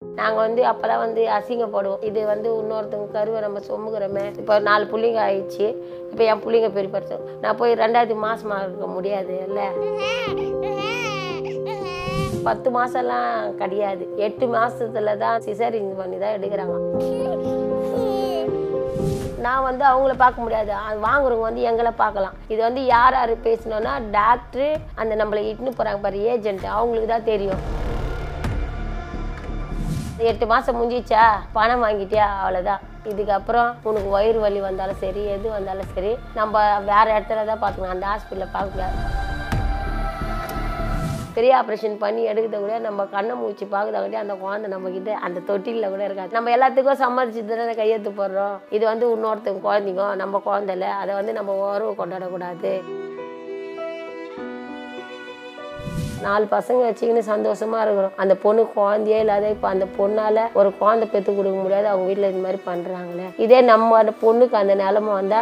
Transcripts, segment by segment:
நாங்கள் வந்து அப்போல்லாம் வந்து அசிங்கப்படுவோம் இது வந்து இன்னொருத்தவங்க கருவை நம்ம சொமுகிறோமே இப்போ நாலு புள்ளைங்க ஆயிடுச்சு இப்போ என் பிள்ளைங்க பெரிய படுத்தோம் நான் போய் ரெண்டாவது மாசமாக இருக்க முடியாது இல்லை பத்து மாசம்லாம் கிடையாது எட்டு மாசத்துல தான் சிசரிங் பண்ணி தான் எடுக்கிறாங்க நான் வந்து அவங்கள பார்க்க முடியாது அது வாங்குறவங்க வந்து எங்களை பார்க்கலாம் இது வந்து யார் யார் பேசணும்னா டாக்டரு அந்த நம்மளை இட்டுன்னு போகிறாங்க பாரு ஏஜென்ட் அவங்களுக்கு தான் தெரியும் எட்டு மாதம் முடிஞ்சிச்சா பணம் வாங்கிட்டியா அவ்வளோதான் இதுக்கப்புறம் உனக்கு வயிறு வலி வந்தாலும் சரி எது வந்தாலும் சரி நம்ம வேற இடத்துல தான் பார்க்கணும் அந்த ஹாஸ்பிட்டலில் பார்க்க முடியாது பெரிய ஆப்ரேஷன் பண்ணி எடுக்கிறத கூட நம்ம கண்ணை மூச்சு பார்க்குறத அந்த குழந்தை நம்ம கிட்ட அந்த தொட்டிலில் கூட இருக்காது நம்ம எல்லாத்துக்கும் சம்மதிச்சு தானே கையெழுத்து போடுறோம் இது வந்து இன்னொருத்தவங்க குழந்தைங்க நம்ம குழந்தைல அதை வந்து நம்ம உறவு கொண்டாடக்கூடாது நாலு பசங்க வச்சுக்கின்னு சந்தோஷமா இருக்கிறோம் அந்த பொண்ணு குழந்தையே இல்லாத இப்போ அந்த பொண்ணால ஒரு குழந்தை பெற்று கொடுக்க முடியாது அவங்க வீட்டில் இது மாதிரி பண்றாங்களே இதே நம்ம அந்த பொண்ணுக்கு அந்த நிலமை வந்தா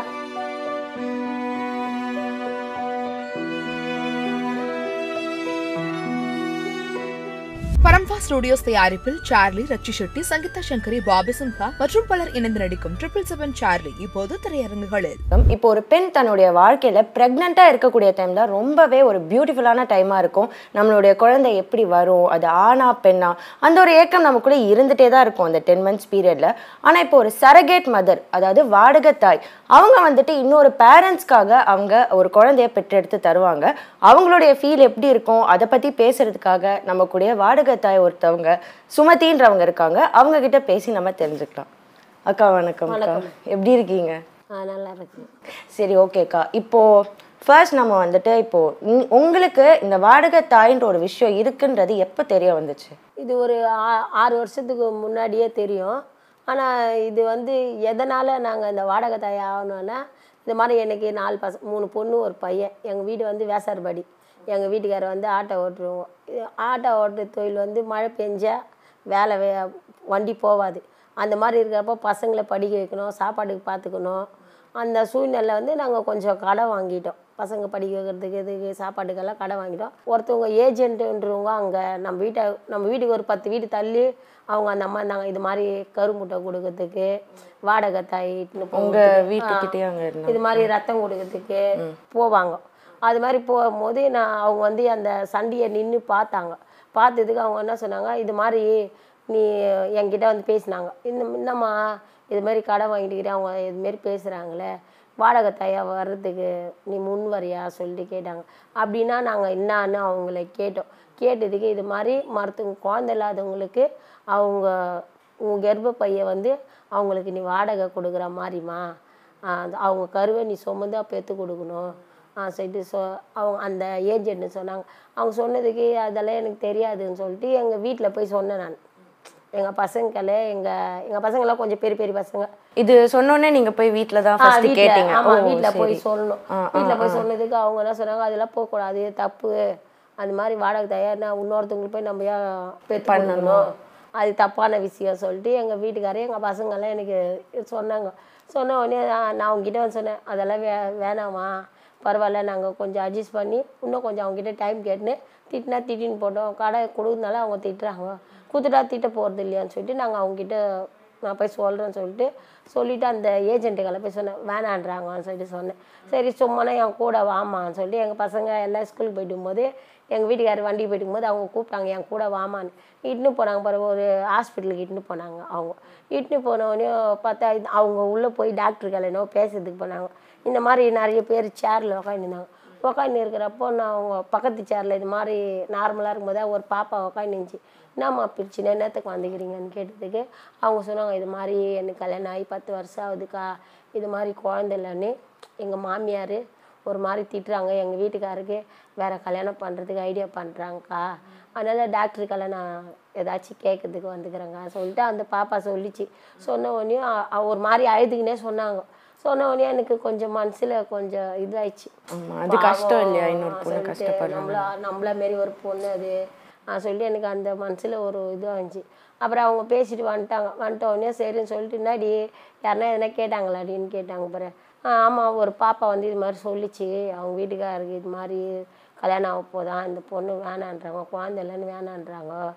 பரம்பா ஸ்டுடியோஸ் தயாரிப்பில் சார்லி ரச்சி ஷெட்டி சங்கீதா சங்கரி பாபி சிம்ஹா மற்றும் பலர் இணைந்து நடிக்கும் ட்ரிபிள் செவன் சார்லி இப்போது திரையரங்குகளில் இப்போ ஒரு பெண் தன்னுடைய வாழ்க்கையில பிரெக்னெண்டா இருக்கக்கூடிய டைம் தான் ரொம்பவே ஒரு பியூட்டிஃபுல்லான டைமா இருக்கும் நம்மளுடைய குழந்தை எப்படி வரும் அது ஆணா பெண்ணா அந்த ஒரு ஏக்கம் நமக்குள்ள இருந்துட்டே தான் இருக்கும் அந்த டென் மந்த்ஸ் பீரியட்ல ஆனா இப்போ ஒரு சரகேட் மதர் அதாவது வாடகை தாய் அவங்க வந்துட்டு இன்னொரு பேரண்ட்ஸ்க்காக அவங்க ஒரு குழந்தைய பெற்றெடுத்து தருவாங்க அவங்களுடைய ஃபீல் எப்படி இருக்கும் அதை பத்தி பேசுறதுக்காக நம்ம கூடய வாடகை தாய் ஒருத்தவங்க சுமதின்றவங்க இருக்காங்க அவங்க கிட்ட பேசி நம்ம தெரிஞ்சுக்கலாம் அக்கா வணக்கம் அக்கா எப்படி இருக்கீங்க ஆ, நல்லா இருக்கு சரி ஓகேக்கா இப்போ ஃபர்ஸ்ட் நம்ம வந்துட்டு இப்போ உங்- உங்களுக்கு இந்த வாடகை தாயின்ற ஒரு விஷயம் இருக்குன்றது எப்போ தெரிய வந்துச்சு இது ஒரு ஆ- ஆறு வருஷத்துக்கு முன்னாடியே தெரியும் ஆனால் இது வந்து எதனால் நாங்கள் இந்த வாடகை தாய் ஆகணும்னா இந்த மாதிரி எனக்கு நாலு பச மூணு பொண்ணு ஒரு பையன் எங்கள் வீடு வந்து வேசார்பாடி எங்கள் வீட்டுக்காரர் வந்து ஆட்டோ ஓட்டுருவோம் இது ஆட்டோ ஓட்டுற தொழில் வந்து மழை பெஞ்சா வேலை வே வண்டி போகாது அந்த மாதிரி இருக்கிறப்போ பசங்களை படிக்க வைக்கணும் சாப்பாட்டுக்கு பார்த்துக்கணும் அந்த சூழ்நிலை வந்து நாங்கள் கொஞ்சம் கடன் வாங்கிட்டோம் பசங்க படிக்க வைக்கிறதுக்கு இதுக்கு சாப்பாட்டுக்கெல்லாம் கடன் வாங்கிட்டோம் ஒருத்தவங்க ஏஜென்ட்டுன்றவங்க அங்கே நம்ம வீட்டை நம்ம வீட்டுக்கு ஒரு பத்து வீடு தள்ளி அவங்க அந்த அம்மா நாங்கள் இது மாதிரி கருமுட்டை கொடுக்கறதுக்கு வாடகை தாய் இட்டுன்னு உங்க போகிறதுக்கு. வீட்டுக்கிட்டே அங்க இருந்தாங்க இது மாதிரி ரத்தம் கொடுக்கறதுக்கு போவாங்க அது மாதிரி போகும்போது நான் அவங்க வந்து அந்த சண்டையை நின்று பார்த்தாங்க பார்த்ததுக்கு அவங்க என்ன சொன்னாங்க இது மாதிரி நீ என்கிட்ட வந்து பேசினாங்க இந்த என்னம்மா இது மாதிரி கடன் வாங்கிட்டுக்கிறேன் அவங்க இது மாதிரி பேசுகிறாங்களே வாடகை தாயா வர்றதுக்கு நீ முன் வரியா சொல்லிட்டு கேட்டாங்க அப்படின்னா நாங்கள் என்னான்னு அவங்கள கேட்டோம் கேட்டதுக்கு இது மாதிரி மருத்துவ குழந்தை இல்லாதவங்களுக்கு அவங்க உங்கள் கர்ப்பப்பையை வந்து அவங்களுக்கு நீ வாடகை கொடுக்குற மாதிரிம்மா ஆஹ் அது அவங்க கருவை நீ சுமந்தா பெற்று கொடுக்கணும் ஆ சொல்லிட்டு சொ அவங்க அந்த ஏஜென்ட்னு சொன்னாங்க அவங்க சொன்னதுக்கு அதெல்லாம் எனக்கு தெரியாதுன்னு சொல்லிட்டு எங்கள் வீட்டில் போய் சொன்னேன் நான் எங்கள் பசங்களே எங்கள் எங்கள் பசங்களாம் கொஞ்சம் பெரிய பெரிய பசங்க இது சொன்னோன்னே நீங்க போய் வீட்ல தான் ஆ, ஃபர்ஸ்ட் வீட்ல, கேட்டீங்க ஆமா ஓ, வீட்ல போய் சரி. சொல்லணும் ஆ, ஆ, வீட்ல போய் சொன்னதுக்கு அவங்க என்ன சொன்னாங்க அதெல்லாம் போகக்கூடாது தப்பு அந்த மாதிரி வாடகை தயார் நான் இன்னொருத்தவங்களுக்கு போய் நம்ம ஏன் பெற்று பண்ணணும் அது தப்பான விஷயம் சொல்லிட்டு எங்கள் வீட்டுக்காரர் எங்கள் பசங்கெல்லாம் எனக்கு சொன்னாங்க சொன்ன உடனே நான் நான் அவங்ககிட்ட வந்து சொன்னேன் அதெல்லாம் வே வேணாமா பரவாயில்ல நாங்கள் கொஞ்சம் அட்ஜஸ்ட் பண்ணி இன்னும் கொஞ்சம் அவங்ககிட்ட டைம் கேட்டுன்னு திட்டினா திட்டின்னு போட்டோம் கடை கொடுக்குறதுனால அவங்க திட்டுறாங்க கொடுத்துட்டா திட்ட போகிறது இல்லையான்னு சொல்லிட்டு நாங்கள் அவங்ககிட்ட நான் போய் சொல்கிறேன்னு சொல்லிட்டு சொல்லிவிட்டு அந்த ஏஜென்ட்டுகளை போய் சொன்னேன் வேணான்றாங்கன்னு சொல்லிட்டு சொன்னேன் சரி சும்மானா என் கூட வாமான்னு சொல்லிட்டு எங்கள் பசங்க எல்லாம் ஸ்கூலுக்கு போயிட்டு போது எங்கள் வீட்டுக்காரர் வண்டி போயிட்டு போது அவங்க கூப்பிட்டாங்க என் கூட வாமான்னு இட்டுன்னு போனாங்க பாரு ஒரு ஹாஸ்பிட்டலுக்கு இட்டுன்னு போனாங்க அவங்க இட்டுன்னு போனவொடனே பார்த்தா இது- அவங்க உள்ளே போய் டாக்டருக்கு என்னவோ பேசுறதுக்கு போனாங்க இந்த மாதிரி நிறைய பேர் சேரில் உக்காந்துருந்தாங்க உக்காந்து இருக்கிறப்போ நான் அவங்க பக்கத்து சேரில் இது மாதிரி நார்மலாக இருக்கும்போது ஒரு பாப்பா உக்காந்துருந்துச்சு என்னம்மா பிரச்சனை என்னத்துக்கு வந்துக்கிறீங்கன்னு கேட்டதுக்கு அவங்க சொன்னாங்க இது மாதிரி எனக்கு கல்யாணம் ஆகி பத்து வருஷம் ஆகுதுக்கா இது மாதிரி குழந்தை இல்லைன்னு எங்கள் மாமியார் ஒரு மாதிரி திட்டுறாங்க எங்கள் வீட்டுக்காருக்கு வேற கல்யாணம் பண்ணுறதுக்கு ஐடியா பண்ணுறாங்கக்கா அதனால் டாக்டருக்கெல்லாம் நான் ஏதாச்சும் கேட்கறதுக்கு வந்துக்கிறேங்க சொல்லிட்டு அந்த பாப்பா சொல்லிச்சு சொன்ன உடனே அ- அவ ஒரு மாதிரி அழுதுகினே சொன்னாங்க சொன்ன உடனே எனக்கு கொஞ்சம் மனசில் கொஞ்சம் இதாயிடுச்சு ஆமா அது கஷ்டம் இல்லையா இன்னொரு பாவம் பொண்ணு சொல்லிட்டு கஷ்டப்படுறாங்க நம்மள நம்மள மாரி ஒரு பொண்ணு அது நான் சொல்லி எனக்கு அந்த மனசில் ஒரு இதுவாக இருந்துச்சு அப்புறம் அவங்க பேசிட்டு வந்துட்டாங்க வந்துட்ட உடனே சரின்னு சொல்லிட்டு என்னடி யாருன்னா எதனா கேட்டாங்களா அப்படின்னு கேட்டாங்க பாரு ஆ ஆமாம் ஒரு பாப்பா வந்து இது மாதிரி சொல்லிச்சு அவங்க வீட்டுக்காரருக்கு இது மாதிரி கல்யாணம் ஆக போதான் இந்த பொண்ணு வேணான்றாங்க குழந்தை இல்லைன்னு வேணான்றாங்க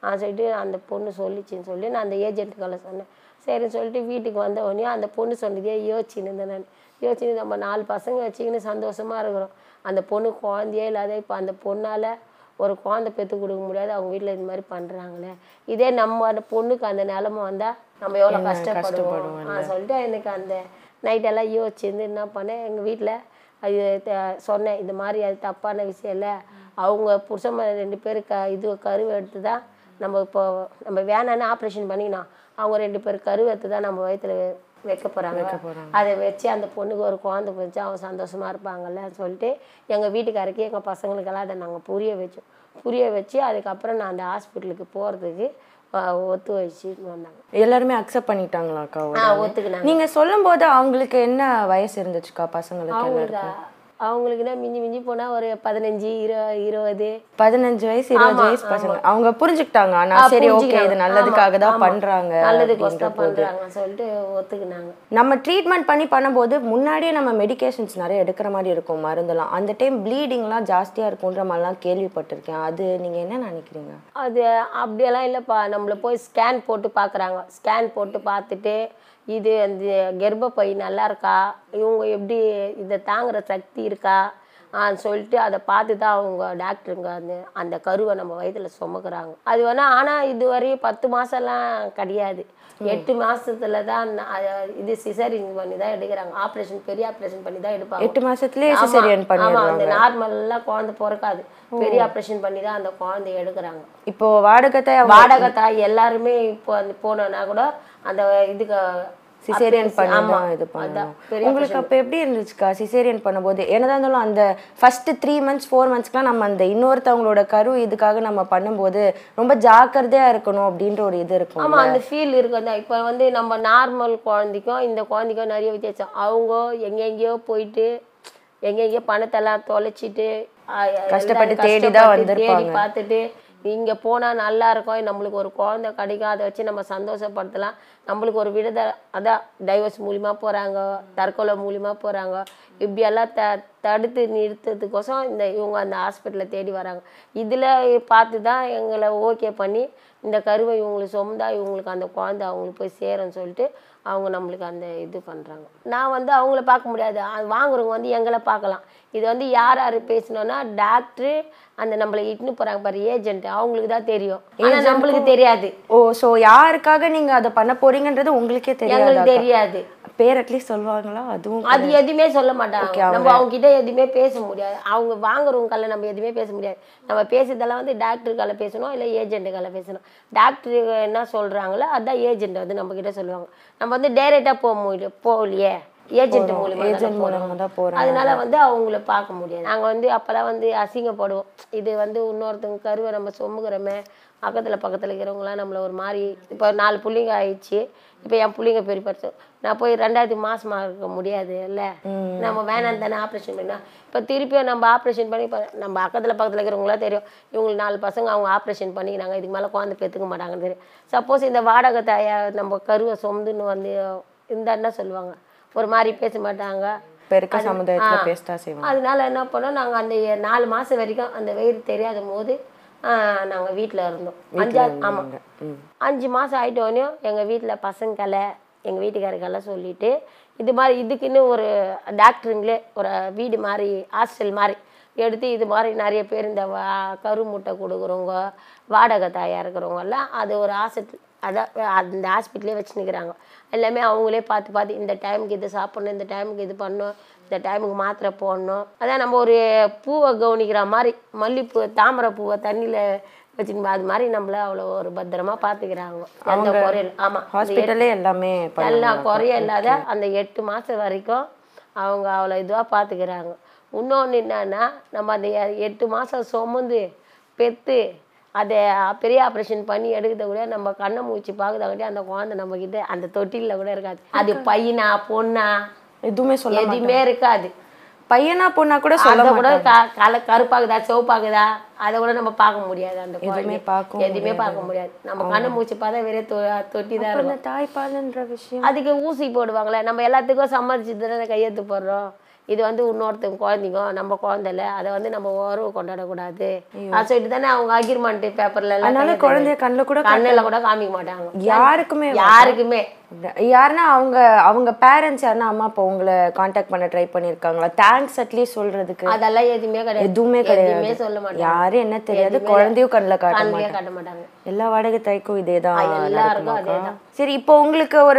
ஆ சொல்லிட்டு அந்த பொண்ணு சொல்லிச்சின்னு சொல்லி நான் அந்த ஏஜென்ட்டுக்களை சொன்னேன் சரின்னு சொல்லிட்டு வீட்டுக்கு வந்த உடனே அந்த பொண்ணு சொன்னதே யோசிச்சுன்னு இருந்தேன் நான் யோசிச்சுன்னு நம்ம நாலு பசங்க வச்சுக்கின்னு சந்தோஷமா இருக்கிறோம் அந்த பொண்ணு குழந்தையே இல்லாத இப்போ அந்த பொண்ணால் ஒரு குழந்தை பெற்று கொடுக்க முடியாது அவங்க வீட்டில் இது மாதிரி பண்ணுறாங்களே இதே நம்ம அந்த பொண்ணுக்கு அந்த நிலமை வந்தால் நம்ம எவ்வளோ கஷ்டப்படுவோம் ஆ சொல்லிட்டு எனக்கு அந்த நைட்டெல்லாம் யோசிச்சிருந்து என்ன பண்ணேன் எங்கள் வீட்டில் அது த- சொன்னேன் இந்த மாதிரி அது தப்பான விஷயம் இல்லை அவங்க புருஷன் ம- ரெண்டு பேர் க இது கருவை எடுத்து தான் நம்ம இப்போ நம்ம வேணான்னு ஆப்ரேஷன் பண்ணிக்கணும் அவங்க ரெண்டு பேர் கருவை எடுத்து தான் நம்ம வயித்துல வெ- வைக்க போகிறாங்க அதை வச்சு அந்த பொண்ணுக்கு ஒரு குழந்தை வச்சு அவங்க சந்தோஷமா இருப்பாங்கல்ல சொல்லிட்டு எங்கள் வீட்டுக்காரருக்கு எங்கள் பசங்களுக்கெல்லாம் அதை நாங்கள் புரிய வச்சோம் புரிய வச்சு அதுக்கப்புறம் நான் அந்த ஹாஸ்பிட்டலுக்கு போகிறதுக்கு ஒத்து வச்சு வந்தாங்க எல்லாருமே அக்செப்ட் பண்ணிட்டாங்களாக்கா ஆ உடனே? ஒத்துக்கினாங்க நீங்க சொல்லும்போது அவங்களுக்கு என்ன வயசு இருந்துச்சுக்கா பசங்களுக்கு அவங்களுக்கு அவங்களுக்குன்னா மிஞ்சி மிஞ்சி போனால் ஒரு பதினஞ்சு இரு இருபது பதினஞ்சு வயசு இருபது வயசு பசங்க அவங்க புரிஞ்சுக்கிட்டாங்க ஆனா ஆ, சரி ஓகே புரிஞ்சுக்கினாங்க. இது நல்லதுக்காக ஆமா, தான் ஆமா. பண்றாங்க நல்லதுக்கோசம் அப்படின்ற போது. பண்றாங்க சொல்லிட்டு ஒத்துக்கினாங்க நம்ம ட்ரீட்மெண்ட் பண்ணி பண்ணும்போது முன்னாடியே நம்ம மெடிகேஷன்ஸ் நிறைய எடுக்கிற மாதிரி இருக்கும் மருந்தெல்லாம் அந்த டைம் ப்ளீடிங்லாம் ஜாஸ்தியா இருக்குன்ற மாதிரிலாம் கேள்விப்பட்டிருக்கேன் அது நீங்க என்ன நினைக்கிறீங்க அது அப்படியெல்லாம் இல்லைப்பா நம்மளை போய் ஸ்கேன் போட்டு பார்க்குறாங்க ஸ்கேன் போட்டு பார்த்துட்டு இது அந்த கர்ப்பப்பை நல்லா இருக்கா இவங்க எப்படி இதை தாங்குற சக்தி இருக்கா ஆ சொல்லிட்டு அதை பார்த்து தான் அவங்க டாக்டருங்க அந்த அந்த கருவை நம்ம வயித்துல சுமக்குறாங்க அது வேணா ஆனால் இது வரையும் பத்து மாதம்லாம் கிடையாது எட்டு மாசத்துல தான் ந- அத- இது சிசரிங் பண்ணி தான் எடுக்கிறாங்க ஆப்ரேஷன் பெரிய ஆப்ரேஷன் பண்ணி தான் எடுப்பாங்க எட்டு மாசத்துலயே ஆமா, சிசரியன் ஆமா பண்ணிடுறாங்க அந்த நார்மல்லாம் குழந்தை பிறக்காது பெரிய ஆப்ரேஷன் பண்ணி தான் அந்த குழந்தைய எடுக்கிறாங்க இப்போ வாடகத்தை வாடகை தாய் எல்லாருமே இப்போ அந்த போனோன்னா கூட அந்த இதுக்கு சிசேரியன் operation- பண்ணி ஆமா, தான் இது அதான் பண்ணணும் பெரிய உங்களுக்கு அப்போ எப்படி இருந்துச்சுக்கா சிசேரியன் பண்ணும்போது என்னதான் இருந்தாலும் அந்த ஃபர்ஸ்ட் த்ரீ மந்த்ஸ் ஃபோர் மந்த்ஸ்க்குலாம் நம்ம அந்த இன்னொருத்தவங்களோட கரு இதுக்காக நம்ம பண்ணும்போது ரொம்ப ஜாக்கிரதையா இருக்கணும் அப்படின்ற ஒரு இது இருக்கும் ஆமா அந்த ஃபீல் இருக்கும் தான் இப்போ வந்து நம்ம நார்மல் குழந்தைக்கும் இந்த குழந்தைக்கும் நிறைய வித்தியாசம் அவங்க எங்கெங்கேயோ போயிட்டு எங்கெங்கேயோ பணத்தெல்லாம் தொலைச்சிட்டு ஆ, எல்லாம் கஷ்டப்பட்டு தேடி தான் கஷ்டப்பட்டு வந்திருப்பாங்க. தேடி பார்த்துட்டு இங்க போனா நல்லா இருக்கும் நம்மளுக்கு ஒரு குழந்தை கிடைக்கும் அதை வச்சு நம்ம சந்தோஷப்படுத்தலாம் நம்மளுக்கு ஒரு விடுதலை அதான் டைவர்ஸ் மூலியமா போறாங்க தற்கொலை மூலியமா போறாங்க இப்படியெல்லாம் த தடுத்து நிறுத்தத்துக்கோசம் இந்த இவங்க அந்த ஹாஸ்பிட்டலை தேடி வராங்க இதுல பார்த்து தான் எங்களை ஓகே பண்ணி இந்த கருவை இவங்களுக்கு சொந்தா இவங்களுக்கு அந்த குழந்தை அவங்களுக்கு போய் சேரும்னு சொல்லிட்டு அவங்க நம்மளுக்கு அந்த இது பண்றாங்க நான் வந்து அவங்கள பார்க்க முடியாது அது வாங்குறவங்க வந்து எங்களை பார்க்கலாம் இது வந்து யார் யார் பேசணும்னா டாக்டரு அந்த நம்மளை இட்டுன்னு போறாங்க பாரு ஏஜென்ட் அவங்களுக்கு தான் தெரியும் ஆனா நம்மளுக்கு தெரியாது ஓ சோ யாருக்காக நீங்க அதை பண்ண போறீங்கன்றது உங்களுக்கே தெரியாது எங்களுக்கு தெரியாது பேர் அட்லீஸ்ட் சொல்லுவாங்களா அதுவும் அது எதுவுமே சொல்ல மாட்டாங்க நம்ம அவங்க கிட்ட எதுவுமே பேச முடியாது அவங்க வாங்குறவங்களால நம்ம எதுவுமே பேச முடியாது நம்ம பேசுறதெல்லாம் வந்து டாக்டருக்கால பேசணும் இல்லை ஏஜென்ட்டுக்கால பேசணும் டாக்டர் என்ன சொல்றாங்களோ அதான் ஏஜென்ட் வந்து நம்ம கிட்ட சொல்லுவாங்க நம்ம வந்து டைரெக்டாக போக முடியும் போகலையே ஏஜென்ட் மூலியமா ஏஜென்ட் மூலமா தான் போறாங்க அதனால வந்து அவங்கள பார்க்க முடியாது நாங்கள் வந்து அப்போல்லாம் வந்து அசிங்கப்படுவோம் இது வந்து இன்னொருத்தவங்க கருவை நம்ம சொமுகிறோமே பக்கத்தில் பக்கத்தில் இருக்கிறவங்களாம் நம்மள ஒரு மாதிரி இப்போ நாலு புள்ளைங்க ஆயிடுச்சு இப்போ என் பிள்ளைங்க பெரிய பரிசு நான் போய் ரெண்டாவது மாசமா இருக்க முடியாது இல்லை நம்ம வேணாம் தானே ஆப்ரேஷன் பண்ணா இப்போ திருப்பியும் நம்ம ஆப்ரேஷன் பண்ணி இப்ப நம்ம பக்கத்தில் பக்கத்தில் இருக்கிறவங்களா தெரியும் இவங்களுக்கு நாலு பசங்க அவங்க ஆப்ரேஷன் பண்ணிக்கிறாங்க இதுக்கு மேலே குழந்தை பெற்றுக்க மாட்டாங்கன்னு தெரியும் சப்போஸ் இந்த வாடகை தாயா நம்ம கருவை சொந்துன்னு வந்து இருந்தா என்ன சொல்லுவாங்க ஒரு மாதிரி பேச மாட்டாங்க இப்ப இருக்க சமுதாயத்துல பேசதான் செய்வாங்க அதனால என்ன பண்ணோம் நாங்கள் அந்த நாலு மாதம் வரைக்கும் அந்த வயிறு தெரியாத போது நாங்கள் வீட்டில் இருந்தோம் அஞ்சா ஆமாம் ம். அஞ்சு மாதம் ஆகிட்டோன்னே எங்கள் வீட்டில் பசங்களை எங்கள் வீட்டுக்காரர்களெல்லாம் சொல்லிட்டு இது மாதிரி இதுக்குன்னு ஒரு டாக்டருங்களே ஒரு வீடு மாதிரி ஹாஸ்டல் மாதிரி எடுத்து இது மாதிரி நிறைய பேர் இந்த வா கரு முட்டை கொடுக்குறவங்க வாடகை தாயாக இருக்கிறவங்க எல்லாம் அது ஒரு ஹாஸ்பிட்டல் அதான் அந்த ஹாஸ்பிட்டலே வச்சு நிற்கிறாங்க எல்லாமே அவங்களே பார்த்து பார்த்து இந்த டைமுக்கு இது சாப்பிடணும் இந்த டைமுக்கு இது பண்ணணும் இந்த டைமுக்கு மாத்திரை போடணும் அதான் நம்ம ஒரு பூவை கவனிக்கிற மாதிரி மல்லிப்பூ தாமரை பூவை தண்ணியில் வச்சுக்கணும் அது மாதிரி நம்மள அவ்வளோ ஒரு பத்திரமா பார்த்துக்கிறாங்க எந்த குறையில் ஆமாம் ஹாஸ்பிட்டல்லே எல்லாமே எல்லா பண்ணுவாங்க. குறையும் இல்லாத அந்த எட்டு மாதம் வரைக்கும் அவங்க அவ்வளோ இதுவாக பார்த்துக்கிறாங்க இன்னொன்று என்னன்னா நம்ம அந்த எ- எட்டு மாதம் சுமந்து பெற்று அதை பெரிய ஆப்ரேஷன் பண்ணி எடுக்கிறத கூட நம்ம கண்ணை மூச்சு பார்க்குறதாட்டி அந்த குழந்தை நம்ம கிட்ட அந்த தொட்டிலில் கூட இருக்காது அது பையனா பொண்ணா எதுவுமே சொல்ல எதுவுமே இருக்காது பையனா பொண்ணா கூட சொல்ல அதை கூட க- கல கருப்பாகுதா சிவப்பாகுதா அதை கூட நம்ம பார்க்க முடியாது அந்த குழந்தைய. பார்க்கவும் எதுவுமே பார்க்க முடியாது நம்ம கண்ணை மூச்சு பார்த்தா வெறும் தொ தொட்டி தான் அப்ப இருக்கும் இந்த தாய்ப்பால்ன்ற விஷயம் அதுக்கு ஊசி போடுவாங்களே நம்ம எல்லாத்துக்கும் சம்மதிச்சு தானே கையெழுத்து போடுறோம் இது வந்து இன்னொருத்தவங்க குழந்தைங்க நம்ம குழந்தைல அதை வந்து நம்ம உறவு கொண்டாடக்கூடாது அது சொல்லிட்டு தானே அவங்க அக்ரிமெண்ட் பேப்பர்ல எல்லாம் அதனால குழந்தைய கண்ணில் கூட கண்ணில் கூட காமிக்க மாட்டாங்க யாருக்குமே யாருக்குமே யாருன்னா அவங்க அவங்க பேரண்ட்ஸ் யாருன்னா அம்மா அப்பா உங்களை காண்டாக்ட் பண்ண ட்ரை பண்ணிருக்காங்களா தேங்க்ஸ் அட்லீஸ்ட் சொல்றதுக்கு அதெல்லாம் எதுவுமே கிடையாது எதுவுமே எதுவுமே கிடையாது சொல்ல மாட்டாங்க யாரும் என்ன தெரியாது குழந்தையும் கண்ணில் காட்ட கண்ணிலே மாட்டாங்க காட்ட மாட்டாங்க எல்லா வாடகை தாய்க்கும் இதேதான் எல்லாருக்கும் நடக்குமாக்கா? அதேதான். சரி இப்போ உங்களுக்கு ஒரு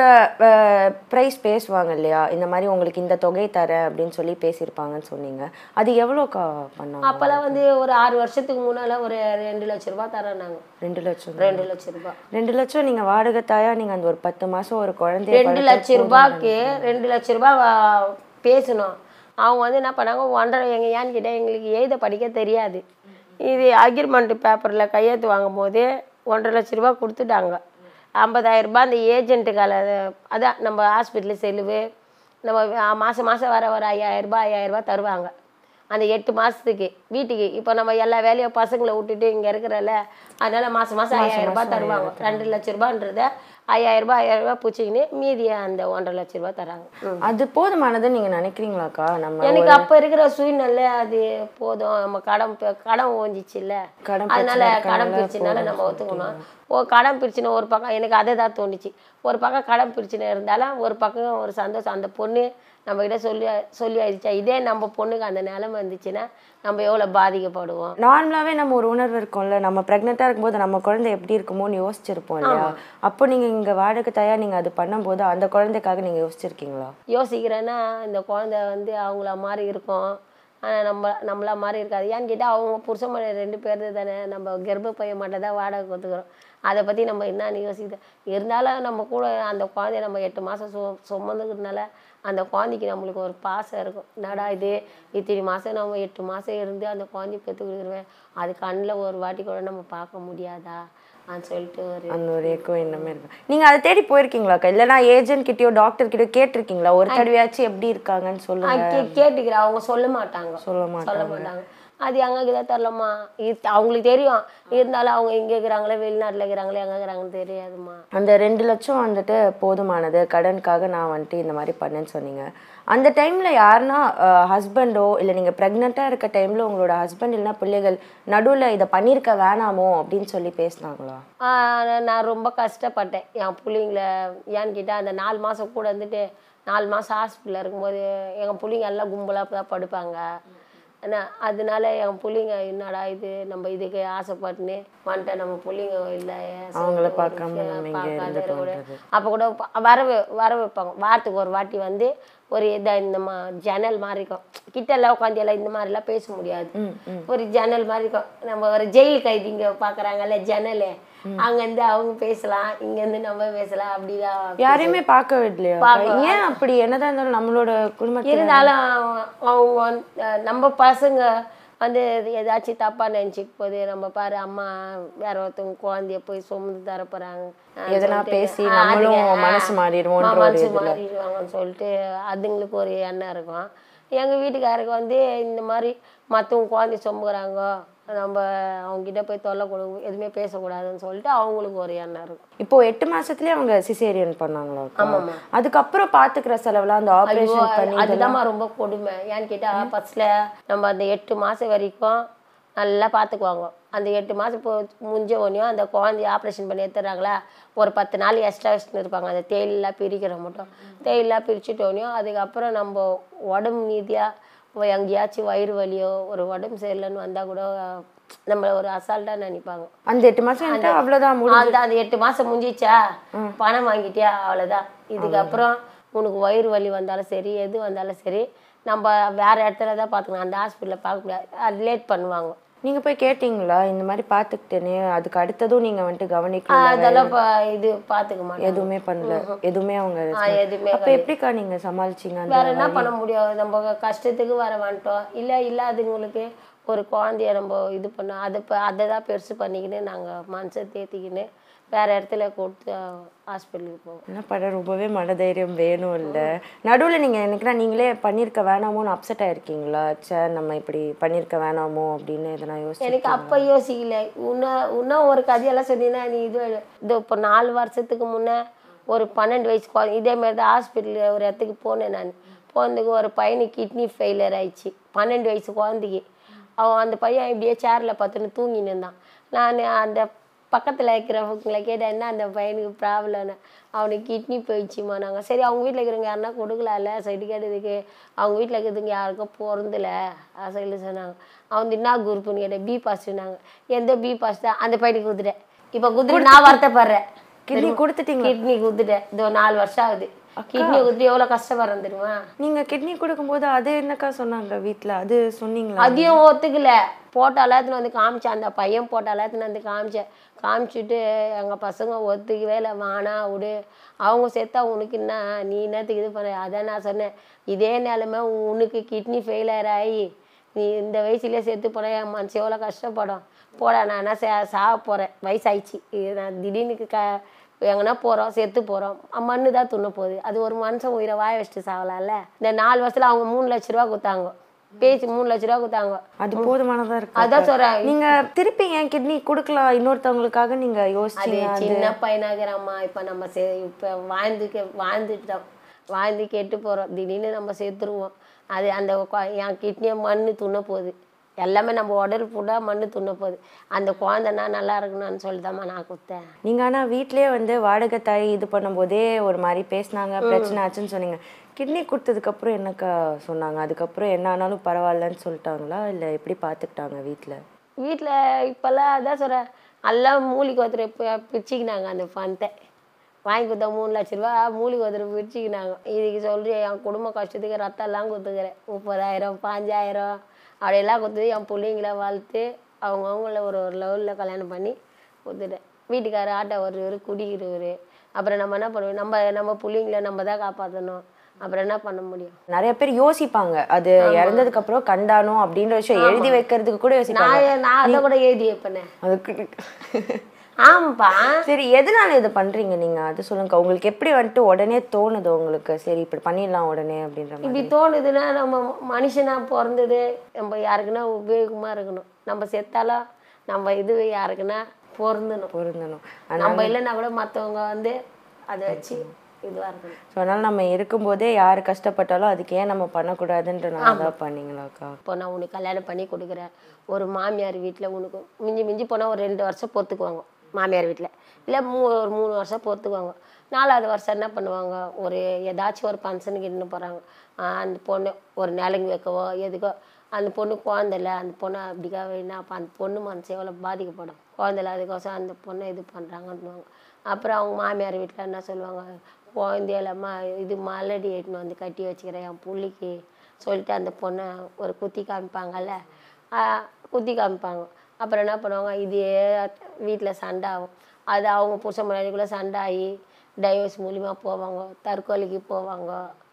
ப்ரைஸ் பேசுவாங்க இல்லையா இந்த மாதிரி உங்களுக்கு இந்த தொகை தரேன் அப்படின்னு சொல்லி பேசியிருப்பாங்கன்னு சொன்னீங்க அது எவ்வளோக்கா பண்ணாங்க அப்போல்லாம் வந்து ஒரு ஆறு வருஷத்துக்கு முன்னால ஒரு ரெண்டு லட்ச ரூபாய் தரோம் நாங்க ரெண்டு லட்சம் ரெண்டு லட்ச ரூபாய் ரெண்டு லட்சம் நீங்க வாடகை தாயா நீங்க அந்த ஒரு பத்து மாசம் ஒரு குழந்தைய ரெண்டு லட்ச ரூபாய்க்கு ரெண்டு லட்ச ரூபாய் வா- பேசணும் அவங்க வந்து என்ன பண்ணாங்க ஒன்றரை எங்க ஏன்னு கேட்டால் எங்களுக்கு எழுத படிக்க தெரியாது இது அக்ரிமெண்ட் பேப்பரில் கையெழுத்து வாங்கும் போது ஒன்றரை லட்ச ரூபாய் கொடுத்துட்டாங்க ஐம்பதாயிரம் ரூபாய் அந்த ஏஜென்ட்டுக்கால அதான் நம்ம ஹாஸ்பிட்டலு செலவு நம்ம மாதம் மாதம் வர ஒரு ஐயாயிரம் ரூபாய் ஐயாயிரம் ரூபாய் தருவாங்க அந்த எட்டு மாதத்துக்கு வீட்டுக்கு இப்போ நம்ம எல்லா வேலையும் பசங்களை விட்டுட்டு இங்கே இருக்கிறல அதனால மாதம் மாதம் ஐயாயிரம் ரூபாய் தருவாங்க ரெண்டு லட்ச ரூபான்றத ஐயாயிரம் ரூபாய் ஐயாயிரம் ரூபாய் பிடிச்சிக்கின்னு மீதியை அந்த ஒன்றரை லட்ச ரூபாய் தராங்க ம். அது போதுமானதுன்னு நீங்க நினைக்கிறீங்களாக்கா நம்ம எனக்கு அப்போ இருக்கிற சூழ்நிலை அது போதும் நம்ம கடன் ப- கடன் ஓஞ்சிச்சுல்ல கடன் அதனால பிரச்சனை கடன் இருக்கறனால பிரிச்சுனால நம்ம ஒத்துக்கணும் ஓ கடன் பிரிச்சுன ஒரு பக்கம் எனக்கு அதை தான் தோணுச்சு ஒரு பக்கம் கடன் பிரிச்சுன இருந்தாலும் ஒரு பக்கம் ஒரு சந்தோஷம் அந்த பொண்ணு நம்ம கிட்ட சொல்லி சொல்லி ஆயிடுச்சா இதே நம்ம பொண்ணுக்கு அந்த நிலைமை இருந்துச்சுன்னா நம்ம எவ்வளோ பாதிக்கப்படுவோம் நார்மலாவே நம்ம ஒரு உணர்வு இருக்கும்ல நம்ம ப்ரெக்னெண்ட்டாக இருக்கும்போது நம்ம குழந்தை எப்படி இருக்குமோன்னு யோசிச்சிருப்போம் இல்லையா அப்போ நீங்க இங்க வாடகை தாயா நீங்க அது பண்ணும்போது அந்த குழந்தைக்காக நீங்க யோசிச்சிருக்கீங்களா யோசிக்கிறேன்னா இந்த குழந்தை வந்து அவங்கள மாதிரி இருக்கும் ஆனால் நம்ம நம்மள மாதிரி இருக்காது ஏன்னு கேட்டால் அவங்க புருஷன் மனை ரெண்டு பேர் தானே நம்ம கர்ப்ப பையன் மட்டும் தான் வாடகை கொடுத்துக்கிறோம் அதை பற்றி நம்ம என்னன்னு யோசிக்குது இருந்தாலும் நம்ம கூட அந்த குழந்தைய நம்ம எட்டு மாதம் சு சுமந்துக்கிறதுனால அந்த குழந்தைக்கு நம்மளுக்கு ஒரு பாசம் இருக்கும் என்னடா இது இத்தனை மாதம் நம்ம எட்டு மாதம் இருந்து அந்த குழந்தைய பெற்று கொடுக்குறேன் அது கண்ணில் ஒரு வாட்டி கூட நம்ம பார்க்க முடியாதா அப்படின்னு சொல்லிட்டு ஒரு அந்த ஒரு ஏக்கம் என்னமே இருக்கு நீங்க அதை தேடி போயிருக்கீங்களாக்கா இல்லைன்னா ஏஜென்ட் கிட்டயோ டாக்டர் கிட்டயோ கேட்டிருக்கீங்களா ஒரு தடவையாச்சும் எப்படி இருக்காங்கன்னு ஆ, சொல்லுங்க கே- கேட்டுக்கிறேன் அவங்க சொல்ல மாட்டாங்க சொல்ல சொல்ல மாட்டாங்க மாட்டாங்க அது எங்களுக்கு தான் தெரிலம்மா இது அவங்களுக்கு தெரியும் இருந்தாலும் அவங்க இங்கே இருக்கிறாங்களே வெளிநாட்டில் இருக்கிறாங்களே எங்கே இருக்கிறாங்கன்னு தெரியாதும்மா அந்த ரெண்டு லட்சம் வந்துட்டு போதுமானது கடனுக்காக நான் வந்துட்டு இந்த மாதிரி பண்ணேன்னு சொன்னீங்க அந்த டைம்ல யாருன்னா ஹஸ்பண்டோ இல்லை நீங்க ப்ரெக்னெண்ட்டாக இருக்க டைம்ல உங்களோட ஹஸ்பண்ட் இல்லைன்னா பிள்ளைகள் நடுவுல இதை பண்ணியிருக்க வேணாமோ அப்படின்னு சொல்லி பேசினாங்களா ஆ, நான் ரொம்ப கஷ்டப்பட்டேன் என் பிள்ளைங்கள ஏன்னு கேட்டால் அந்த நாலு மாதம் கூட இருந்துட்டு நாலு மாதம் ஹாஸ்பிட்டலில் இருக்கும்போது எங்கள் பிள்ளைங்க எல்லாம் கும்பலாக தான் படுப்பாங்க என்ன அதனால என் பிள்ளைங்க என்னடா இது நம்ம இதுக்கு ஆசைப்பட்டுன்னு வந்துட்டேன் நம்ம பிள்ளைங்க இல்லை அவங்கள பார்க்காம நம்ம இங்க இருந்துட்டோம் அப்போ கூட ப- வர வை- வர வைப்பாங்க வாரத்துக்கு ஒரு வாட்டி வந்து ஒரு இதை இந்த மா ஜன்னல் மாதிரி இருக்கும் கிட்ட எல்லாம் உட்காந்து எல்லாம் இந்த மாதிரிலாம் பேச முடியாது ஒரு ஜன்னல் மாதிரி இருக்கும் நம்ம ஒரு ஜெயில் கைதிங்க பார்க்குறாங்கல்ல ஜன்னல் அங்கேருந்து அவங்க பேசலாம் இங்கேருந்து நம்ம பேசலாம் அப்படிதான் யாரையுமே பார்க்க விடலையா ஏன் அப்படி என்னதான் இருந்தாலும் நம்மளோட குடும்பத்தில் இருந்தாலும் அவங்க வந்து, அஹ், நம்ம பசங்க வந்து ஏதாச்சும் தப்பா நினைச்சிட்டு போகுது நம்ம பாரு அம்மா வேற ஒருத்தவங்க குழந்தைய போய் சுமந்து தர போறாங்க அஹ் எதனா சொல்லிட்டு, பேசி அஹ், நம்மளும் அதுங்க, மனசு அஹ், மாறிடுவோன்ற ஆமா, ஒரு மனசு இதுல. மாறிடுவாங்கன்னு சொல்லிட்டு அதுங்களுக்கு ஒரு எண்ணம் இருக்கும் எங்க வீட்டுக்காரருக்கு வந்து இந்த மாதிரி மற்றவங்க குழந்தை சுமக்குறாங்க நம்ம அவங்க கிட்ட போய் தொல்லை கொடு எதுவுமே பேசக்கூடாதுன்னு சொல்லிட்டு அவங்களுக்கு ஒரு எண்ணம் இருக்கும் இப்போ எட்டு மாசத்துலயே அவங்க சிசேரியன் பண்ணாங்களா ஆமாம்மா. அதுக்கப்புறம் பாத்துக்கிற செலவுலாம் அந்த ஐயோ ஆபரேஷன் பண்ணி அதுதாம்மா ரொம்ப கொடுமை ஏன்னு கேட்டா ஃபர்ஸ்ட்ல நம்ம அந்த எட்டு மாசம் வரைக்கும் நல்லா பார்த்துக்குவாங்க அந்த எட்டு மாதம் இப்போ முடிஞ்ச உடனேயும் அந்த குழந்தைய ஆப்ரேஷன் பண்ணி எடுத்துடுறாங்களா ஒரு பத்து நாள் எக்ஸ்ட்ரா வச்சுன்னு இருப்பாங்க அந்த தேயிலாம் பிரிக்கிற மட்டும் தேயிலாம் பிரிச்சுட்டோனையும் அதுக்கப்புறம் நம்ம உடம்பு நீதியாக எங்கேயாச்சும் வயிறு வலியோ ஒரு உடம்பு சரியில்லைன்னு வந்தால் கூட நம்மளை ஒரு அசால்ட்டாக நினைப்பாங்க அந்த எட்டு மாசம் வந்துட்டு அவ்வளவுதான் முடி அந்த அந்த எட்டு மாசம் முடிஞ்சிச்சா பணம் வாங்கிட்டியா அவ்வளவுதான் இதுக்கப்புறம் உனக்கு வயிறு வலி வந்தாலும் சரி எது வந்தாலும் சரி நம்ம வேற இடத்துல தான் பார்த்துக்கணும் அந்த ஹாஸ்பிட்டலில் பார்க்க முடியாது அது லேட் பண்ணுவாங்க நீங்க போய் கேட்டீங்களா இந்த மாதிரி பாத்துக்கிட்டேனே அதுக்கு அடுத்ததும் நீங்க வந்துட்டு கவனிக்கல அதெல்லாம் இப்போ இது பார்த்துக்க மாட்டோம் எதுவுமே பண்ணல எதுவுமே அவங்க ஆ, response- எதுவுமே அப்ப எப்படிக்கா நீங்க சமாளிச்சீங்க அந்த வேற என்ன பண்ண முடியும் நம்ம கஷ்டத்துக்கு வர வந்துட்டோம் இல்லை இல்லாதவங்களுக்கு ஒரு குழந்தைய நம்ம இது பண்ணோம் அதை இப்போ அதை தான் பெருசு பண்ணிக்கின்னு நாங்கள் மனசை தேத்திக்கின்னு வேற இடத்துல கொடுத்து ஹாஸ்பிட்டலுக்கு போவோம் என்ன பண்ண ரொம்பவே மனதைரியம் வேணும் இல்ல நடுவுல நீங்க எனக்குனா நீங்களே பண்ணிருக்க வேணாமோன்னு அப்செட் ஆயிருக்கீங்களா ச்சே நம்ம இப்படி பண்ணிருக்க வேணாமோ அப்படின்னு எதனா யோசிச்சு எனக்கு அப்போ யோசிக்கல இன்னும் இன்னும் ஒரு கதையெல்லாம் சொன்னீங்கன்னா நீ இது இது இப்போ நாலு வருஷத்துக்கு முன்னே ஒரு பன்னெண்டு வயசு குழந்தை இதே மாதிரி தான் ஹாஸ்பிட்டல் ஒரு இடத்துக்கு போனேன் நான் குழந்தைக்கு ஒரு பையனுக்கு கிட்னி ஃபெயிலியர் ஆயிடுச்சு பன்னெண்டு வயசு குழந்தைக்கு அவன் அந்த பையன் இப்படியே சேரில் பார்த்துன்னு தூங்கின்னு இருந்தான் நான் அந்த பக்கத்தில் இருக்கிறவங்களை கேட்டேன் என்ன அந்த பையனுக்கு ப்ராப்ளம்னு அவனுக்கு கிட்னி போயிடுச்சுமா நாங்கள் சரி அவங்க வீட்டில் இருக்கிறவங்க யாருன்னா கொடுக்கலாம்ல சர்டிஃபிகேட் இதுக்கு அவங்க வீட்டில் இருக்கிறதுங்க யாருக்கும் பிறந்தல சொல்லி சொன்னாங்க அவன் என்ன குரூப்புன்னு கேட்டேன் பி பாஸ்ட்னாங்க எந்த பி பாஸ்ட் தான் அந்த பையனுக்கு கொடுத்துட்டேன் இப்போ கொடுத்துட்டு நான் வருத்தப்படுறேன் கிட்னி கொடுத்துட்டீங்களா கிட்னி கொடுத்துட்டேன் இதோ நாலு வருஷம் ஆகுது கிட்னி கொடுத்துட்டு எவ்வளோ கஷ்டப்படுறேன் தெரியுமா நீங்க கிட்னி கொடுக்கும்போது அது என்னக்கா சொன்னாங்க வீட்ல அது சொன்னீங்களா அதையும் ஒத்துக்கல போட்டாலாம் எடுத்துன்னு வந்து காமிச்சேன் அந்த பையன் போட்டாலாம் எடுத்துன்னு வந்து காமிச்சேன் காமிச்சிட்டு எங்கள் பசங்க ஒத்துக்கவே இல்லை வானா விடு அவங்க செத்தா உனக்கு என்ன நீ என்னத்துக்கு இது பண்ண அதான் நான் சொன்னேன் இதே நிலமை உனக்கு கிட்னி ஃபெயிலியர் ஆகி நீ இந்த வயசுலேயே செத்து போன என் மனசு எவ்வளோ கஷ்டப்படும் போடா நான் என்ன சா சாக போகிறேன் வயசாயிடுச்சு இது நான் திடீர்னு க எங்கன்னா போகிறோம் செத்து போகிறோம் மண்ணு தான் துண்ண போகுது அது ஒரு மனுஷன் உயிரை வாய வச்சுட்டு சாகலாம்ல இந்த நாலு வருஷத்தில் அவங்க மூணு லட்ச ரூபா கொடுத்தாங்க பேசி மூணு லட்ச ரூபா கொடுத்தாங்க அது போதுமானதா இருக்கு அதான் சொல்கிறேன் நீங்க திருப்பி ஏன் கிட்னி கொடுக்கலாம் இன்னொருத்தவங்களுக்காக நீங்க அது யோசிச்சீங்க சின்ன பையனாகிறாம்மா இப்போ நம்ம சே இப்போ வாழ்ந்துக்க வாழ்ந்துட்டோம் வாழ்ந்து கெட்டு போகிறோம் திடீர்னு நம்ம செத்துருவோம் அது அந்த கொ- என் கிட்னியை மண்ணு துண்ண போகுது எல்லாமே நம்ம உடல் ஃபுல்லாக மண்ணு துண்ண போகுது அந்த குழந்தைனா நல்லா இருக்கணும்னு சொல்லிதாம்மா நான் கொடுத்தேன் நீங்க ஆனா வீட்லயே வந்து வாடகை தாய் இது பண்ணும்போதே ஒரு மாதிரி பேசினாங்க பிரச்சனை ஆச்சுன்னு சொன்னீங்க கிட்னி கொடுத்ததுக்கு அப்புறம் என்னக்கா சொன்னாங்க அதுக்கப்புறம் என்ன ஆனாலும் பரவாயில்லன்னு சொல்லிட்டாங்களா இல்ல எப்படி பாத்துக்கிட்டாங்க வீட்ல வீட்டில் இப்போல்லாம் அதான் சொல்கிறேன் எல்லாம் மூலிகை ஒருத்தர் இப்போ பிரிச்சுக்கினாங்க அந்த பணத்தை வாங்கி கொடுத்தா மூணு லட்ச ரூபா மூலிகை ஒருத்தர் பிரிச்சுக்கினாங்க இதுக்கு சொல்லி என் குடும்ப கஷ்டத்துக்கு ரத்தம் எல்லாம் கொடுத்துக்கிறேன் முப்பதாயிரம் பாஞ்சாயிரம் அப்படியெல்லாம் கொடுத்து என் பிள்ளைங்கள வளர்த்து அவங்கவுங்கள ஒரு ஒரு லெவலில் கல்யாணம் பண்ணி கொடுத்துட்டேன் வீட்டுக்காரர் ஆட்டோ வருவார் குடிக்கிறவர் அப்புறம் நம்ம என்ன பண்ணுவோம் நம்ம நம்ம பிள்ளைங்கள நம்ம தான் காப்பாற்றணும் அப்புறம் என்ன பண்ண முடியும் நிறைய பேர் யோசிப்பாங்க அது இறந்ததுக்கு அப்புறம் கண்டானோ அப்படின்ற விஷயம் எழுதி வைக்கிறதுக்கு கூட யோசிப்பாங்க நான் நான் அதை கூட எழுதி வைப்பேனே அதுக்கு ஆமாப்பா சரி எதனால இது பண்றீங்க நீங்க அது சொல்லுங்க உங்களுக்கு எப்படி வந்துட்டு உடனே தோணுது உங்களுக்கு சரி இப்படி பண்ணிடலாம் உடனே அப்படின்ற மாதிரி இப்படி தோணுதுன்னா நம்ம மனுஷனா பிறந்தது நம்ம யாருக்குன்னா உபயோகமா இருக்கணும் நம்ம செத்தாலும் நம்ம இது யாருக்குன்னா பொருந்தணும் பொருந்தணும் நம்ம இல்லைன்னா கூட மற்றவங்க வந்து அதை வச்சு இதுவாக இருக்கணும் ஸோ அதனால நம்ம இருக்கும்போதே யார் கஷ்டப்பட்டாலும் அதுக்கு ஏன் நம்ம பண்ணக்கூடாதுன்றனால தான் பண்ணீங்களாக்கா இப்போ நான் உனக்கு கல்யாணம் பண்ணி கொடுக்குறேன் ஒரு மாமியார் வீட்டில் உனக்கு மிஞ்சி மிஞ்சி போனால் ஒரு ரெண்டு வருஷம் பொறுத்துக்குவாங்க மாமியார் வீட்டில் இல்லை மூ ஒரு மூணு வருஷம் பொறுத்துக்குவாங்க நாலாவது வருஷம் என்ன பண்ணுவாங்க ஒரு ஏதாச்சும் ஒரு ஃபங்க்ஷனுக்கு இட்டுன்னு போகிறாங்க அந்த பொண்ணு ஒரு நிலங்கு வைக்கவோ எதுக்கோ அந்த பொண்ணு குழந்தை இல்லை அந்த பொண்ணை அப்படிக்காக வேணா அப்போ அந்த பொண்ணு மனசு எவ்வளோ பாதிக்கப்படும் குழந்தை இல்லை அதுக்கோசம் அந்த பொண்ணை இது பண்ணுறாங்கன்னுவாங்க அப்புறம் அவங்க மாமியார் வீட்டில் என்ன சொல்லுவாங்க குழந்தையிலம்மா இது மலடி எடுத்துன்னு வந்து கட்டி வச்சுக்கிறேன் என் புள்ளிக்கு சொல்லிட்டு அந்த பொண்ணை ஒரு குத்தி காமிப்பாங்கல்ல ஆஹ் குத்தி காமிப்பாங்க அப்புறம் என்ன பண்ணுவாங்க இதே வீட்டில் சண்டை ஆகும் அது அவங்க புருஷன் முன்னாடிக்குள்ளே சண்டை ஆகி டைவர்ஸ் மூலிமா போவாங்க தற்கொலைக்கு போவாங்க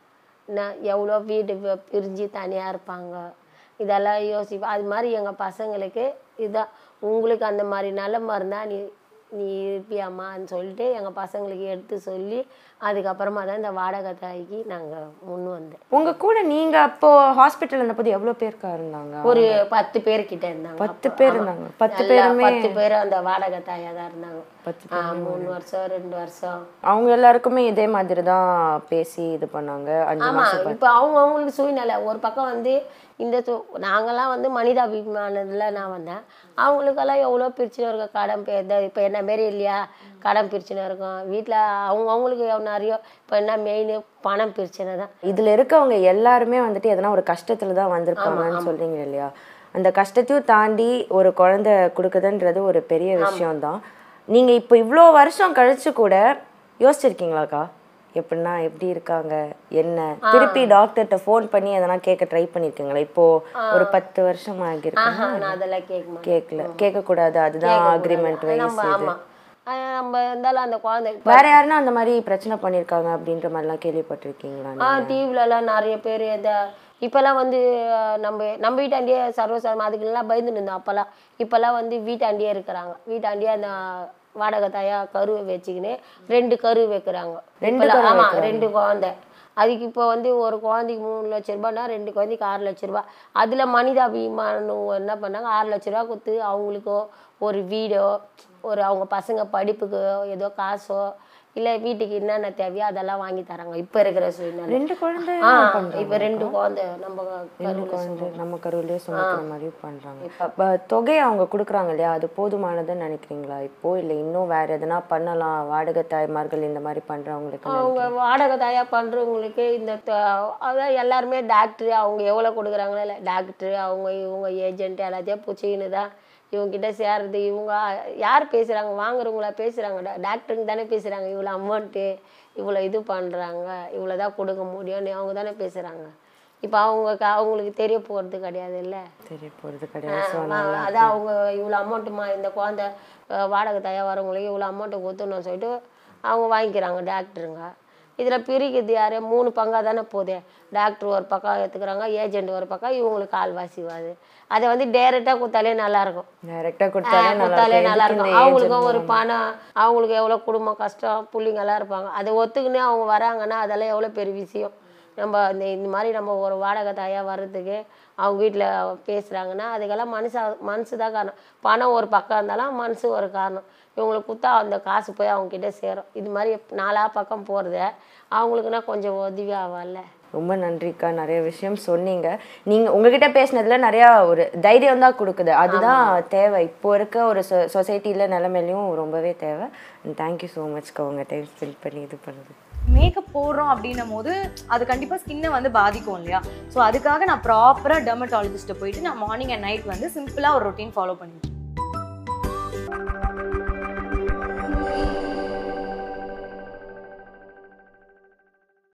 நான் எவ்வளோ வீடு பி- பிரிஞ்சு தனியாக இருப்பாங்க இதெல்லாம் யோசிப்பேன் அது மாதிரி எங்கள் பசங்களுக்கு இதான் உங்களுக்கு அந்த மாதிரி நிலம இருந்தால் நீ நீ இருப்பியாம்மான்னு சொல்லிட்டு எங்கள் பசங்களுக்கு எடுத்து சொல்லி அதுக்கப்புறமா தான் இந்த வாடகை தாய்க்கு நாங்கள் முன் வந்தேன் உங்க கூட நீங்க அப்போ ஹாஸ்பிட்டல் இருந்தபோது எவ்வளவு பேருக்கா இருந்தாங்க ஒரு பத்து பேர் கிட்ட இருந்தாங்க பத்து அப்போ. பேர் ஆமா. இருந்தாங்க. பத்து எல்லா பேருமே- பத்து பேர் அந்த வாடகை தாயா தான் இருந்தாங்க பத்து ஆ, மூணு வருஷம் ரெண்டு வருஷம் அவங்க எல்லாருக்குமே இதே மாதிரி தான் பேசி இது பண்ணாங்க அஞ்சு ஆமா மாசம் இப்போ அவங்க அவங்களுக்கு சூழ்நிலை ஒரு பக்கம் வந்து இந்த சு- நாங்கெல்லாம் வந்து மனிதாபிமானத்தில் நான் வந்தேன் அவங்களுக்கெல்லாம் எவ்வளோ பிரச்சனை இருக்கும் கடன் இப்போ என்ன மாரி இல்லையா கடன் பிரச்சனை இருக்கும் வீட்டில் அவங்க அவங்களுக்கு நிறைய இப்போ என்ன மெயின் பணம் பிரச்சனை தான் இதுல இருக்கவங்க எல்லாருமே வந்துட்டு எதனா ஒரு கஷ்டத்துல தான் வந்திருப்பாங்கன்னு சொல்றீங்க இல்லையா அந்த கஷ்டத்தையும் தாண்டி ஒரு குழந்தை கொடுக்குதுன்றது ஒரு பெரிய விஷயம் தான் நீங்க இப்போ இவ்வளோ வருஷம் கழிச்சு கூட யோசிச்சிருக்கீங்களாக்கா எப்படின்னா எப்படி இருக்காங்க என்ன திருப்பி டாக்டர்கிட்ட ஃபோன் பண்ணி எதனா கேட்க ட்ரை பண்ணிருக்கீங்களா இப்போ ஒரு பத்து வருஷம் ஆகிருக்கு ஆஹா நான் அதெல்லாம் கேட்க மாட்டேன் கேட்கல கேட்கக்கூடாது அதுதான் அக்ரிமெண்ட் நம்ம ஆமா ஆஹ் நம்ம இருந்தாலும் அந்த குழந்தை வேற யாருன்னா அந்த மாதிரி பிரச்சனை பண்ணிருக்காங்க அப்படின்ற மாதிரிலாம் கேள்விப்பட்டிருக்கீங்களா ஆ டிவிலலாம் நிறைய பேர் இந்த இப்போல்லாம் வந்து அஹ், நம்ம நம்ம வீட்டாண்டியே சர்வசாதாரணம் அதுக்கெல்லாம் பயந்து இருந்தோம் அப்போல்லாம் இப்போல்லாம் வந்து வீட்டாண்டியே இருக்கிறாங்க வீட்டாண்டியே அந்த வாடகை தாயா கரு வச்சுக்கின்னு ரெண்டு கரு வைக்கிறாங்க இப்போல்லாம் ஆமா ரெண்டு குழந்தை அதுக்கு இப்போ வந்து ஒரு குழந்தைக்கு மூணு லட்ச ரூபாய்னா ரெண்டு குழந்தைக்கு ஆறு லட்ச ரூபாய் அதில் மனிதாபிமானம் என்ன பண்ணாங்க ஆறு லட்ச ரூபா கொடுத்து அவங்களுக்கோ ஒரு வீடோ ஒரு அவங்க பசங்க படிப்புக்கு ஏதோ காசோ இல்லை வீட்டுக்கு என்னென்ன தேவையோ அதெல்லாம் வாங்கி தராங்க இப்போ இருக்கிற சூழ்நிலை ரெண்டு குழந்தை ஆ பண்றாங்க இப்போ ரெண்டு குழந்தை நம்ம ரெண்டு குழந்தை நம்ம கருவிலே சுமக்கிற மாதிரி பண்றாங்க இப்போ தொகை அவங்க கொடுக்குறாங்க இல்லையா அது போதுமானதுன்னு நினைக்கிறீங்களா இப்போ இல்லை இன்னும் வேற எதனா பண்ணலாம் வாடகை தாய்மார்கள் இந்த மாதிரி பண்றவங்களுக்கு அவங்க வாடகை தாயா பண்ணுறவங்களுக்கு இந்த த- அதான் எல்லாருமே டாக்டர் அவங்க எவ்வளோ கொடுக்குறாங்களோ இல்லை டாக்டர் அவங்க இவங்க ஏஜென்ட் எல்லாத்தையும் பிடிச்சிக்கின்னு தான் இவங்ககிட்ட சேர்றது இவங்க யார் பேசுகிறாங்க வாங்குறவங்களா பேசுகிறாங்க டாக்டருங்க தானே பேசுகிறாங்க இவ்வளோ அமௌண்ட்டு இவ்வளோ இது பண்ணுறாங்க இவ்வளோ தான் கொடுக்க முடியும்னு அவங்க தானே பேசுகிறாங்க இப்போ அவங்க க- அவங்களுக்கு தெரிய போகிறது கிடையாது இல்லை தெரிய போறது கிடையாது ஸோ அதான் அவங்க இவ்வளோ அமௌண்ட்டுமா இந்த குழந்தை அஹ், வாடகை தயார் வரவங்களுக்கு இவ்வளோ அமௌண்ட்டு கொடுத்துடணும்னு சொல்லிட்டு அவங்க வாங்கிக்கிறாங்க டாக்டருங்க இதில் பிரிக்கிறது யார் மூணு பங்காக தானே போகுது டாக்டர் ஒரு பக்கம் எடுத்துக்கிறாங்க ஏஜென்ட் ஒரு பக்கம் இவங்களுக்கு கால்வாசி வருது அதை வந்து டேரெக்டாக கொடுத்தாலே நல்லாயிருக்கும் டைரக்டா கொடுத்தாலே நல்லா கொடுத்தாலே இருக்கும். நல்லா எதுக்கு இருக்கும் இந்த அவங்களுக்கும் ஒரு பணம் அவங்களுக்கு எவ்வளோ குடும்பம் கஷ்டம் பிள்ளைங்க எல்லாம் இருப்பாங்க அதை ஒத்துக்குன்னு அவங்க வராங்கன்னா அதெல்லாம் எவ்வளோ பெரிய விஷயம் நம்ம இந்த இந்த மாதிரி நம்ம ஒரு வாடகை தாயாக வர்றதுக்கு அவங்க வீட்டில் பேசுகிறாங்கன்னா அதுக்கெல்லாம் மனசு மனசு தான் காரணம் பணம் ஒரு பக்கம் இருந்தாலும் மனசு ஒரு காரணம் இவங்களுக்கு கொடுத்தா அந்த காசு போய் அவங்க கிட்ட சேரும் இது மாதிரி நாலா பக்கம் போகிறத அவங்களுக்குன்னா கொஞ்சம் உதவி ஆகல ரொம்ப நன்றிக்கா நிறைய விஷயம் சொன்னீங்க நீங்க உங்ககிட்ட பேசினதுல நிறைய ஒரு தைரியம் தான் கொடுக்குது அதுதான் தேவை இப்போ இருக்க ஒரு சொசைட்டில நிலைமையிலையும் ரொம்பவே தேவை தேங்க்யூ ஸோ மச்க்கா உங்க டைம் ஸ்பெண்ட் பண்ணி இது பண்ணது மேக்கப் போடுறோம் அப்படின்னும் போது அது கண்டிப்பாக ஸ்கின்னை வந்து பாதிக்கும் இல்லையா ஸோ அதுக்காக நான் ப்ராப்பராக டெர்மட்டாலஜிஸ்ட்டை போயிட்டு நான் மார்னிங் அண்ட் நைட் வந்து சிம்பிளாக ஒரு ரொட்டீன் ஃபாலோ பண்ணிட்டு